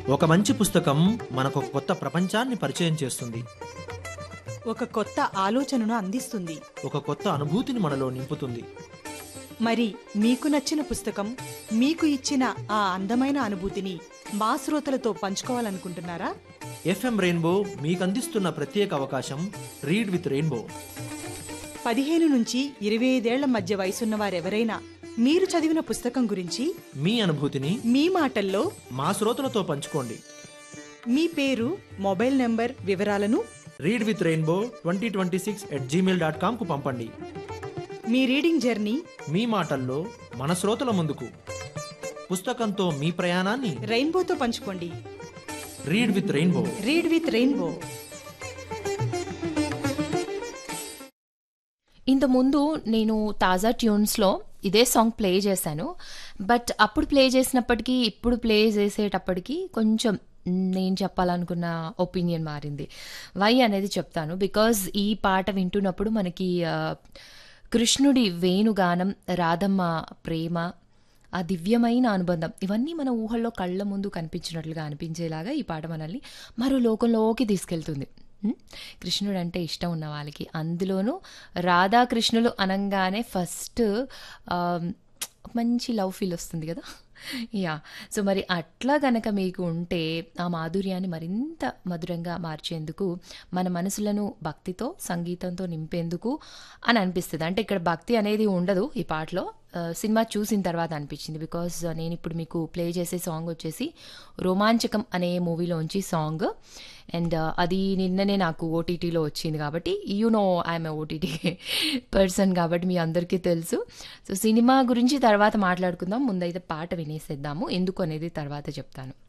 ఒక మంచి పుస్తకం మనకు ఒక కొత్త ప్రపంచాన్ని పరిచయం చేస్తుంది ఒక కొత్త ఆలోచనను అందిస్తుంది ఒక కొత్త అనుభూతిని మనలో నింపుతుంది మరి మీకు నచ్చిన పుస్తకం మీకు ఇచ్చిన ఆ అందమైన అనుభూతిని మా శ్రోతలతో పంచుకోవాలనుకుంటున్నారా ఎఫ్ఎం రెయిన్బో మీకు అందిస్తున్న ప్రత్యేక అవకాశం రీడ్ విత్ రెయిన్బో పదిహేను నుంచి ఇరవై ఐదేళ్ల మధ్య వయసున్న వారెవరైనా మీరు చదివిన పుస్తకం గురించి మీ అనుభూతిని మీ మాటల్లో మా శ్రోతలతో పంచుకోండి మీ పేరు మొబైల్ నంబర్ వివరాలను read with rainbow twenty twenty six at Gmail dot కామ్కు పంపండి మీ రీడింగ్ జర్నీ మీ మాటల్లో మన శ్రోతల ముందుకు పుస్తకంతో మీ ప్రయాణాన్ని రెయిన్బోతో పంచుకోండి read with rainbow read with rainbow ఇంతకుముందు నేను తాజా ట్యూన్స్లో ఇదే సాంగ్ ప్లే చేశాను బట్ అప్పుడు ప్లే చేసినప్పటికీ ఇప్పుడు ప్లే చేసేటప్పటికి కొంచెం నేను చెప్పాలనుకున్న ఒపీనియన్ మారింది వై అనేది చెప్తాను బికాజ్ ఈ పాట వింటున్నప్పుడు మనకి ఆ, కృష్ణుడి వేణుగానం రాధమ్మ ప్రేమ ఆ దివ్యమైన అనుబంధం ఇవన్నీ మన ఊహల్లో కళ్ళ ముందు కనిపించినట్లుగా అనిపించేలాగా ఈ పాట మనల్ని మరో లోకంలోకి తీసుకెళ్తుంది ఉం? కృష్ణుడు అంటే ఇష్టం ఉన్న వాళ్ళకి అందులోనూ రాధాకృష్ణులు అనగానే ఫస్ట్ మంచి లవ్ ఫీల్ వస్తుంది కదా యా సో మరి అట్లా గనక మీకు ఉంటే ఆ మాధుర్యాన్ని మరింత మధురంగా మార్చేందుకు మన మనసులను భక్తితో సంగీతంతో నింపేందుకు అని అనిపిస్తుంది అంటే ఇక్కడ భక్తి అనేది ఉండదు ఈ పాటలో ఆ, సినిమా చూసిన తర్వాత అనిపించింది బికాజ్ నేను ఇప్పుడు మీకు ప్లే చేసే సాంగ్ వచ్చేసి రోమాంచకం అనే మూవీలోంచి సాంగ్ అండ్ అది నిన్ననే నాకు ఓటీటీలో వచ్చింది కాబట్టి you know I'm a OTT person కాబట్టి మీ అందరికీ తెలుసు సో సినిమా గురించి తర్వాత మాట్లాడుకుందాం ముందైతే పాట వినేసేద్దాము ఎందుకు అనేది తర్వాత చెప్తాను